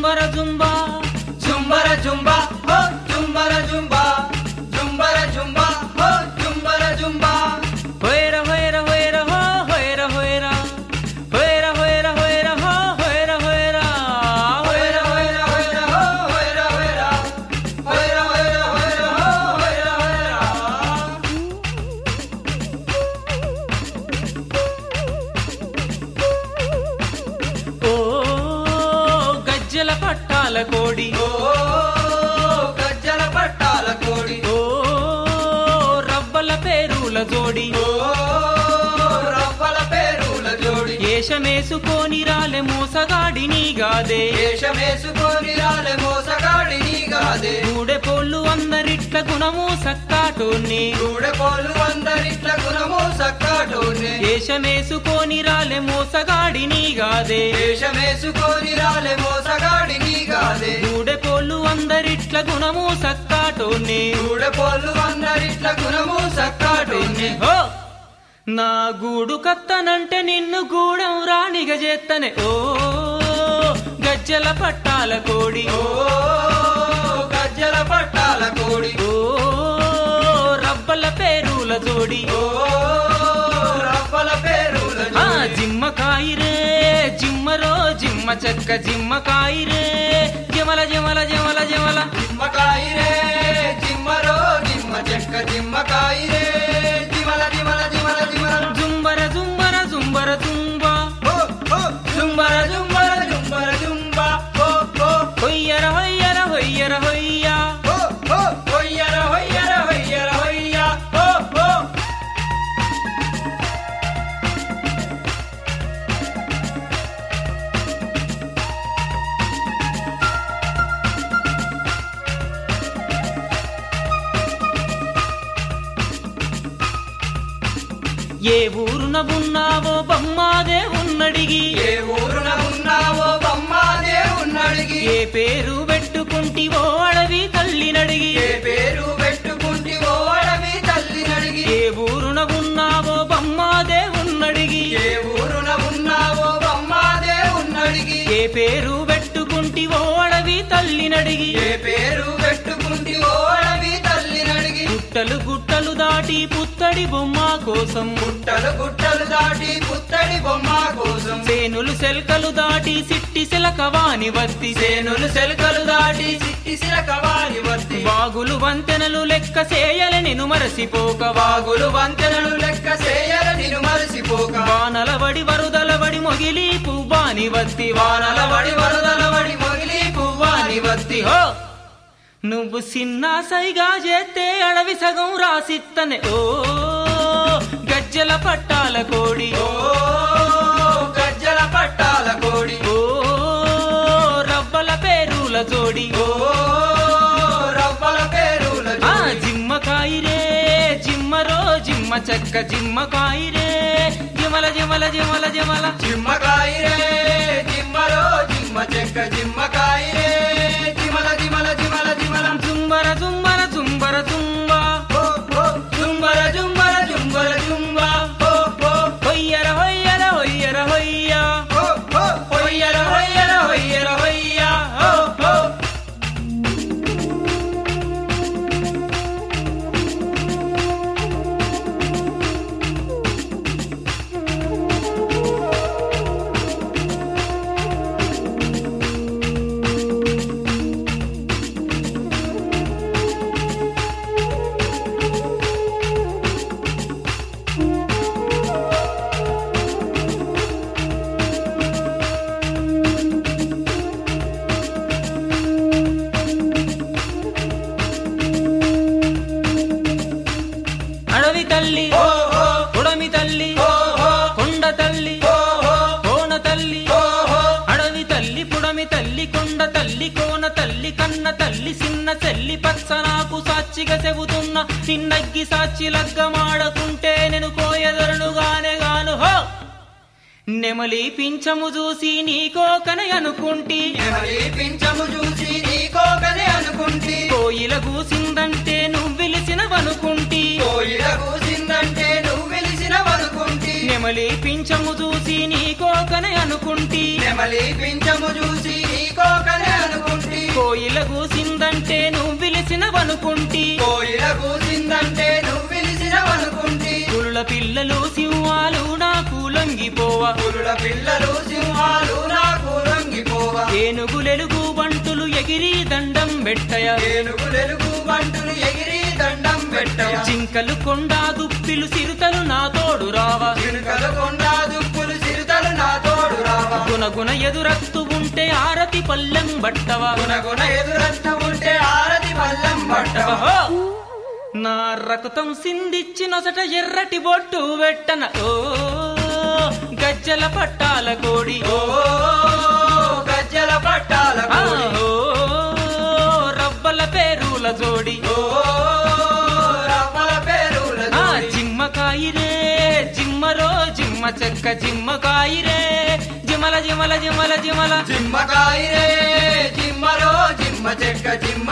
జుంబర Zumba జుంబర Zumba హో జుంబర Zumba జుంబర Zumba హో జుంబర Zumba హోయర హోయర హోయర హో హోయర హోయర హోయర హోయర హోయర హో హోయర హోయర హోయర హోయర హోయర హో హోయర హోయర హోయర హోయర హోయర హో హోయర హోయర ఓ గజ్జల పట్టాల కోడి ఓ గజ్జల పట్టాల కోడి ఓ రవ్వల పేరుల జోడి ఓ రవ్వల పేరుల జోడి ఏషమేసుకొని రాలే మోసగాడిని గాదే వేషమేసుకొని రాలే మోసగాడి నీగాదే గూడె పోళ్ళు అందరిట్ల గుణము సక్కాటోన్ని చూడపోలు అందరిట్ల గుణము సక్కాటోనే ఏషమేసుకొని రాలే మోసగాడిని గాదే వేషమేసుకొని రాలే మోసగాడి నీగాదే గూడె పోళ్ళు అందరిట్ల గుణము సక్కాటోన్ని చూడపోలు అందరిట్ల గుణము సక్కాటోనే హో నా గూడు కత్తనంటే నిన్ను గూడెం రాణిగ చేత్తనే ఓ గజ్జల పట్టాల కోడి ఓ గజ్జల పట్టాల కోడి ఓ రబ్బల పేరుల జోడి ఓ రవ్వల పేరుల ఆ జోడి జిమ్మకాయిరే జిమ్మరో జిమ్మ చెక్క జిమ్మకాయిరే జమల జమల జమల జమల జిమ్మకాయిరే జిమ్మరో జిమ్మ చెక్క జిమ్మకాయిరే జిమల జిమల జిమల జిమల జుంబర జుంబర జుంబర జుంబా హో హో జుంబర జుంబర జుంబర జుంబా హో హో హొయ్యర హొయ్యర హొయ్యర హొయ్యా హో హో హొయ్యర హొయ్యర హొయ్యర హొయ్య హో హో ఏ ఊరున ఉన్నావో బమ్మాదే ఉన్నడిగి ఏ ఊరున ఉన్నావో బొమ్మాదే ఉన్నడిగి ఏ పేరు పెట్టుకుంటివో అడవి తల్లినడిగి ఏ పేరు పెట్టుకుంటి ఓడవి తల్లి నడిగి ఏ ఊరున ఉన్నావో బమ్మాదే ఉన్నడిగి ఏ ఊరున ఉన్నావో బొమ్మాదే ఉన్నడిగి ఏ పేరు పెట్టుకుంటివో అడవి తల్లినడిగి ఏ పేరు పెట్టుకుంటి ఓడవి తల్లి నడిగి గుట్టలు గుట్టలు దాటి పుత్తడి బొమ్మ కోసం గుట్టలు గుట్టలు దాటి పుత్తడి బొమ్మ కోసం సేనులు సెల్కలు దాటి సిట్టి సిలకవాని వత్తి సేనులు సెలకలు దాటి చిట్టి సిరకవాలి వర్తి వాగులు వంతెనలు లెక్క సేయల నిను మరసిపోక వాగులు వంతెనలు లెక్క చేయల నిన్ను మరసిపోక వానల వడి వరుదల వడి మొగిలి పువ్వాని వత్తి వానల వడి వరదల వడి మొగిలి పువ్వాని వత్తి హో నువ్వు సిన్న సైగా చేస్తే అడవి సగం రాసిత్తనే ఓ గజ్జల పట్టాల కోడి ఓ గజ్జల పట్టాల కోడి ఓ రవ్వల పేరుల జోడి ఓ రవ్వల పేరుల ఆ జోడి. జిమ్మకాయిరే జిమ్మరో జిమ్మ చెక్క జిమ్మకాయిరే జిమల జిమల జిమల జిమల జిమ్మకాయిరే జిమ్మరో జిమ్మ చెక్క జిమ్మకాయిరే జిమల జిమల జిమల జిమల జుంబర జుంబర జుంబర జుంబా హో హో జుంబర జుంబర జుంబర జుంబ హో హో హొయ్యర హొయ్యర హొయ్యర హొయ్యా హో హో హొయ్యర హొయ్యర హొయ్యర హొయ్య హో హో అడవి తల్లి హో హో ఉడమి తల్లి హో హో కొండ తల్లి హో హో కోన తల్లి హో హో అడవి తల్లి పుడమి తల్లి కొండ తల్లి కోన తల్లి కన్న తల్లి చిన్న చెల్లి పచ్చ నాకు సాక్షిగా చెబుతున్నా నిన్నగ్గి సాక్షి లగ్గమాడకుంటే నేను కోయదరుడుగానే గాను హో నెమలి పింఛము చూసి నీకోకనే అనుకుంటి నెమలి పింఛము చూసి నీకోకనే అనుకుంటి కోయిల కూసిందంటే నువ్వు పిలిచినవనుకుంటి కోయిల కూసిందంటే నువ్వు పిలిచినవనుకుంటి నెమలి పింఛము చూసి నీకోకనే అనుకుంటి నెమలి పింఛము చూసి నీకోకనే అనుకుంటి కోయిల కూసిందంటే నువ్వు పిలిచినవనుకుంటి పులుల పిల్లలు సింహాలు నాకు లొంగిపోవా పులుల పిల్లలు సింహాలు నాకు లొంగిపోవా ఏనుగులెలుగు బంటులు ఎగిరి దండం పెట్టయ ఏనుగులెలుగు బంటులు ఎగిరి దండం పెట్టవ జింకలు కొండా దుప్పిలు సిరుతలు నా తోడు రావా చిలుకల కొండ దుప్పులు చిరుతలు నా తోడు రావా గుణగుణ ఎదురత్తు ఉంటే ఆరతి పల్లెం బట్టవా గుణగుణ ఎదురత్త ఉంటే ఆరతి పల్లం పట్టవ ఓహో! నా రక్తం సిందిచ్చి నొసట ఎర్రటి బొట్టు పెట్టన ఓ గజ్జల పట్టాల కోడి ఓ గజ్జల పట్టాల ఆ, కోడి. ఓ రవ్వల పేరుల జోడి ఓ రవ్వల పేరుల ఆ జోడి. జిమ్మకాయిరే జిమ్మరో జిమ్మ చెక్క జిమ్మకాయిరే జిమల జిమల జిమల జిమల జిమ్మకాయిరే జిమ్మరో జిమ్మ చెక్క జిమ్మ